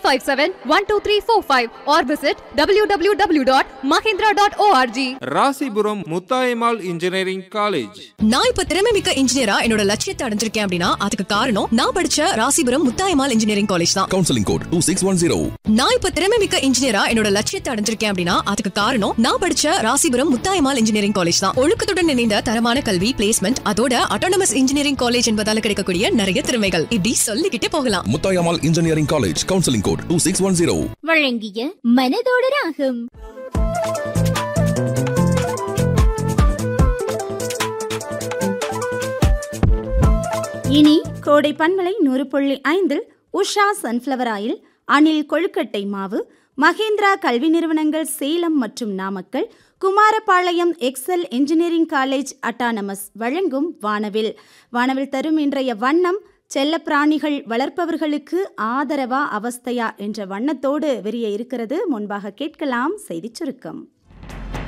857 12345 or visit www.mahindra.org. Rasipuram Muthayammal engineering college நான் இப்ப திறமை மிக்க இன்ஜினியரா என்னோட லட்சியத்தை அடைஞ்சிருக்கேன் அப்படின்னா அதுக்கு காரணம் நான் படிச்ச ராசிபுரம் முத்தாயம்மாள் இன்ஜினியரிங் காலேஜ் தான் counseling code 2610. நான் இப்ப திறமை மிக்க இன்ஜினியரா என்னோட லட்சியத்தை அடைஞ்சிருக்கேன் அப்படின்னா அதுக்கு காரணம் நான் படிச்ச ராசிபுரம் முத்தாயம்மாள் இன்ஜினியரிங் காலேஜ் தான் ஒழுக்கத்துடன் இணைந்த தரமான கல்வி பிளேஸ்மெண்ட் அதோட அட்டானமஸ் இன்ஜினியரிங் காலேஜ் என்பதால கிடைக்கக்கூடிய நிறைய திறமைகள் இப்படி சொல்லிக்கிட்டே போகலாம் Muthayammal engineering college counseling code 2610. வழங்கிய மனதோட ராகம் இனி கோடை பண்பலை நூறு புள்ளி ஐந்தில் உஷா சன்ஃப்ளவர் ஆயில் அணில் கொழுக்கட்டை மாவு மகேந்திரா கல்வி நிறுவனங்கள் சேலம் மற்றும் Namakkal Kumarapalayam Excel engineering college autonomous வழங்கும் வானவில் வானவில் தரும் இன்றைய வண்ணம் செல்லப்பிராணிகள் வளர்ப்பவர்களுக்கு ஆதரவா அவஸ்தையா என்ற வண்ணத்தோடு விரிய இருக்கிறது முன்பாக கேட்கலாம் செய்திச் சுருக்கம்